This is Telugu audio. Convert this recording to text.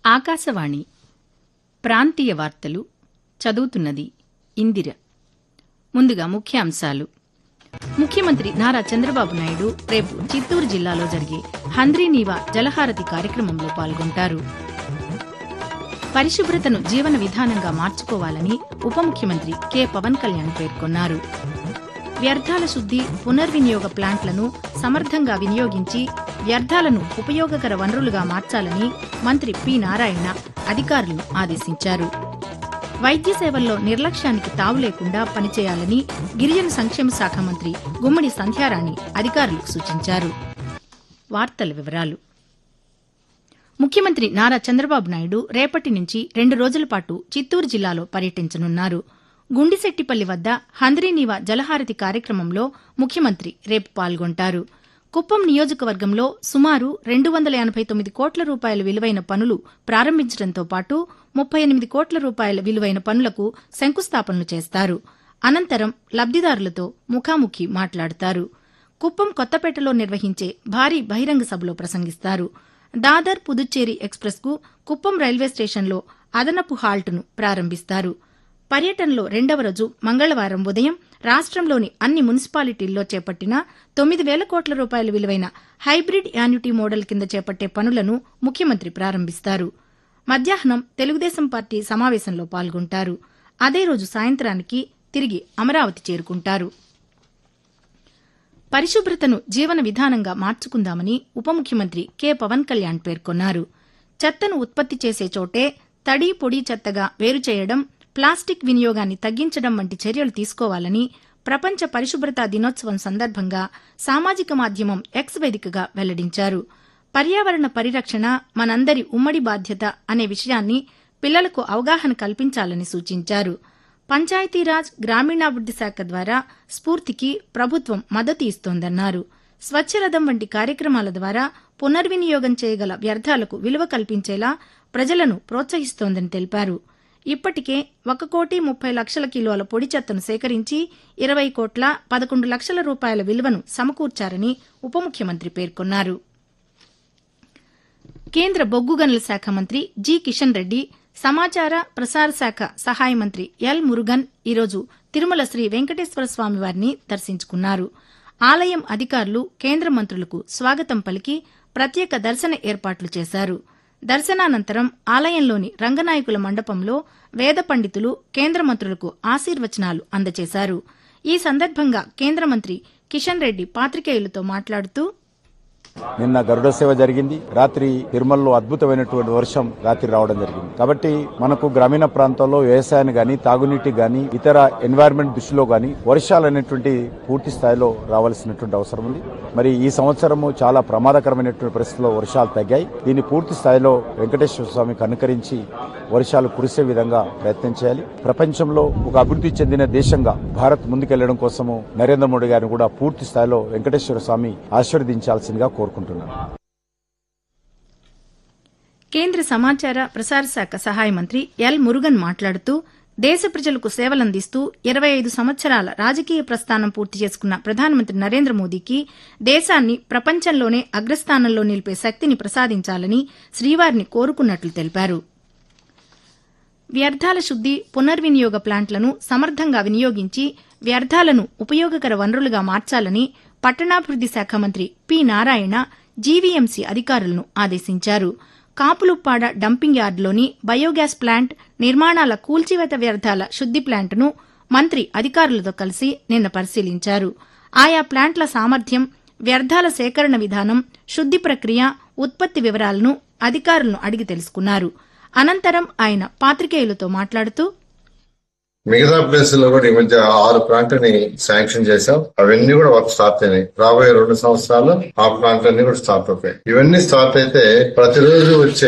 ఆకాశవాణి ప్రాంతీయ వార్తలు చదువుతున్నది ఇందిర ముందుగా ముఖ్యాంశాలు ముఖ్యమంత్రి నారా చంద్రబాబు నాయుడు రేపు చిత్తూరు జిల్లాలో జరిగే హంద్రీనీవా జలహారతి కార్యక్రమంలో పాల్గొంటారు పరిశుభ్రతను జీవన విధానంగా మార్చుకోవాలని ఉప ముఖ్యమంత్రి కె పవన్ కళ్యాణ్ పేర్కొన్నారు వ్యర్థాల శుద్ది పునర్వినియోగ ప్లాంట్లను సమర్థంగా వినియోగించి వ్యర్థాలను ఉపయోగకర వనరులుగా మార్చాలని మంత్రి పి నారాయణ అధికారులను ఆదేశించారు వైద్య సేవల్లో నిర్లక్ష్యానికి తావు లేకుండా పనిచేయాలని గిరిజన సంక్షేమ శాఖ మంత్రి గుమ్మడి సంధ్యారాణి అధికారులకు సూచించారు వార్తల వివరాలు ముఖ్యమంత్రి నారా చంద్రబాబు నాయుడు రేపటి నుంచి రెండు రోజుల పాటు చిత్తూరు జిల్లాలో పర్యటించనున్నారు గుండిశెట్టిపల్లి వద్ద హంద్రీనీవా జలహారతి కార్యక్రమంలో ముఖ్యమంత్రి రేపు పాల్గొంటారు కుప్పం నియోజకవర్గంలో సుమారు రెండు వందల ఎనబై తొమ్మిది కోట్ల రూపాయల విలువైన పనులు ప్రారంభించడంతో పాటు ముప్పై ఎనిమిది కోట్ల రూపాయల విలువైన పనులకు శంకుస్థాపనలు చేస్తారు అనంతరం లబ్దిదారులతో ముఖాముఖి మాట్లాడతారు కుప్పం కొత్తపేటలో నిర్వహించే భారీ బహిరంగ సభలో ప్రసంగిస్తారు దాదర్ పుదుచ్చేరి ఎక్స్ప్రెస్కు కుప్పం రైల్వే స్టేషన్లో అదనపు హాల్టును ప్రారంభిస్తారు పర్యటనలో రెండవ రోజు మంగళవారం ఉదయం రాష్ట్రంలోని అన్ని మున్సిపాలిటీల్లో చేపట్టిన తొమ్మిది వేల కోట్ల రూపాయల విలువైన హైబ్రిడ్ యాన్యుటీ మోడల్ కింద చేపట్టే పనులను ముఖ్యమంత్రి ప్రారంభిస్తారు మధ్యాహ్నం తెలుగుదేశం పార్టీ సమావేశంలో పాల్గొంటారు అదే రోజు సాయంత్రానికి తిరిగి అమరావతి చేరుకుంటారు పరిశుభ్రతను జీవన విధానంగా మార్చుకుందామని ఉప ముఖ్యమంత్రి కె పవన్ కళ్యాణ్ పేర్కొన్నారు చెత్తను ఉత్పత్తి చేసే చోటే తడి పొడి చెత్తగా వేరు చేయడం ప్లాస్టిక్ వినియోగాన్ని తగ్గించడం వంటి చర్యలు తీసుకోవాలని ప్రపంచ పరిశుభ్రతా దినోత్సవం సందర్భంగా సామాజిక మాధ్యమం ఎక్స్ వేదికగా వెల్లడించారు పర్యావరణ పరిరక్షణ మనందరి ఉమ్మడి బాధ్యత అనే విషయాన్ని పిల్లలకు అవగాహన కల్పించాలని సూచించారు పంచాయతీరాజ్ గ్రామీణాభివృద్ది శాఖ ద్వారా స్ఫూర్తికి ప్రభుత్వం మద్దతు ఇస్తోందన్నారు స్వచ్ఛరథం వంటి కార్యక్రమాల ద్వారా పునర్వినియోగం చేయగల వ్యర్థాలకు విలువ కల్పించేలా ప్రజలను ప్రోత్సహిస్తోందని తెలిపారు ఇప్పటికే ఒక కోటి ముప్పై లక్షల కిలోల పొడి చెత్తను సేకరించి ఇరవై కోట్ల పదకొండు లక్షల రూపాయల విలువను సమకూర్చారని ఉప ముఖ్యమంత్రి పేర్కొన్నారు కేంద్ర బొగ్గు గనుల శాఖ మంత్రి జి కిషన్ రెడ్డి సమాచార ప్రసార శాఖ సహాయ మంత్రి ఎల్ మురుగన్ ఈరోజు తిరుమల శ్రీ వెంకటేశ్వర స్వామి వారిని దర్శించుకున్నారు ఆలయం అధికారులు కేంద్ర మంత్రులకు స్వాగతం పలికి ప్రత్యేక దర్శన ఏర్పాట్లు చేశారు దర్శనానంతరం ఆలయంలోని రంగనాయకుల మండపంలో వేద పండితులు కేంద్ర మంత్రులకు ఆశీర్వచనాలు అందజేశారు ఈ సందర్భంగా కేంద్ర మంత్రి కిషన్ రెడ్డి పాతికేయులతో మాట్లాడుతూ నిన్న గరుడ సేవ జరిగింది రాత్రి తిరుమలలో అద్భుతమైనటువంటి వర్షం రాత్రి రావడం జరిగింది కాబట్టి మనకు గ్రామీణ ప్రాంతాల్లో వ్యవసాయాన్ని గాని తాగునీటి గాని ఇతర ఎన్వైరన్మెంట్ దృష్టిలో గాని వర్షాలు అనేటువంటి పూర్తి స్థాయిలో రావాల్సినటువంటి అవసరం ఉంది మరి ఈ సంవత్సరము చాలా ప్రమాదకరమైనటువంటి పరిస్థితుల్లో వర్షాలు తగ్గాయి దీన్ని పూర్తి స్థాయిలో వెంకటేశ్వర స్వామికి అనుకరించి వర్షాలు కురిసే విధంగా ప్రయత్నం చేయాలి ప్రపంచంలో ఒక అభివృద్ధి చెందిన దేశంగా భారత్ ముందుకెళ్లడం కోసము నరేంద్ర మోడీ గారిని కూడా పూర్తి స్థాయిలో వెంకటేశ్వర స్వామి ఆశీర్వదించాల్సిందిగా కోరుకుంటున్నాను కేంద్ర సమాచార ప్రసార శాఖ సహాయ మంత్రి ఎల్ మురుగన్ మాట్లాడుతూ దేశ ప్రజలకు సేవలందిస్తూ ఇరవై ఐదు సంవత్సరాల రాజకీయ ప్రస్థానం పూర్తి చేసుకున్న ప్రధానమంత్రి నరేంద్ర మోదీకి దేశాన్ని ప్రపంచంలోనే అగ్రస్థానంలో నిలిపే శక్తిని ప్రసాదించాలని శ్రీవారిని కోరుకున్నట్లు తెలిపారు వ్యర్థాల శుద్ది పునర్వినియోగ ప్లాంట్లను సమర్థంగా వినియోగించి వ్యర్థాలను ఉపయోగకర వనరులుగా మార్చాలని పట్టణాభివృద్ది శాఖ మంత్రి పి నారాయణ జీవీఎంసీ అధికారులను ఆదేశించారు కాపులుప్పాడ డంపింగ్ యార్డులోని బయోగ్యాస్ ప్లాంట్ నిర్మాణాల కూల్చివేత వ్యర్థాల శుద్ది ప్లాంట్ను మంత్రి అధికారులతో కలిసి నిన్న పరిశీలించారు ఆయా ప్లాంట్ల సామర్థ్యం వ్యర్థాల సేకరణ విధానం శుద్ది ప్రక్రియ ఉత్పత్తి వివరాలను అధికారులను అడిగి తెలుసుకున్నారు అనంతరం ఆయన పాతికేయులతో మాట్లాడుతూ మిగతా ప్లేసుల్లో కూడా ఈ మధ్య ఆరు ప్లాంట్ని శాంక్షన్ చేశాం అవన్నీ కూడా వర్క్ స్టార్ట్ అయినాయి రాబోయే రెండు సంవత్సరాలు ఆ ప్లాంట్ అన్ని కూడా స్టార్ట్ అవుతాయి ఇవన్నీ స్టార్ట్ అయితే ప్రతిరోజు వచ్చే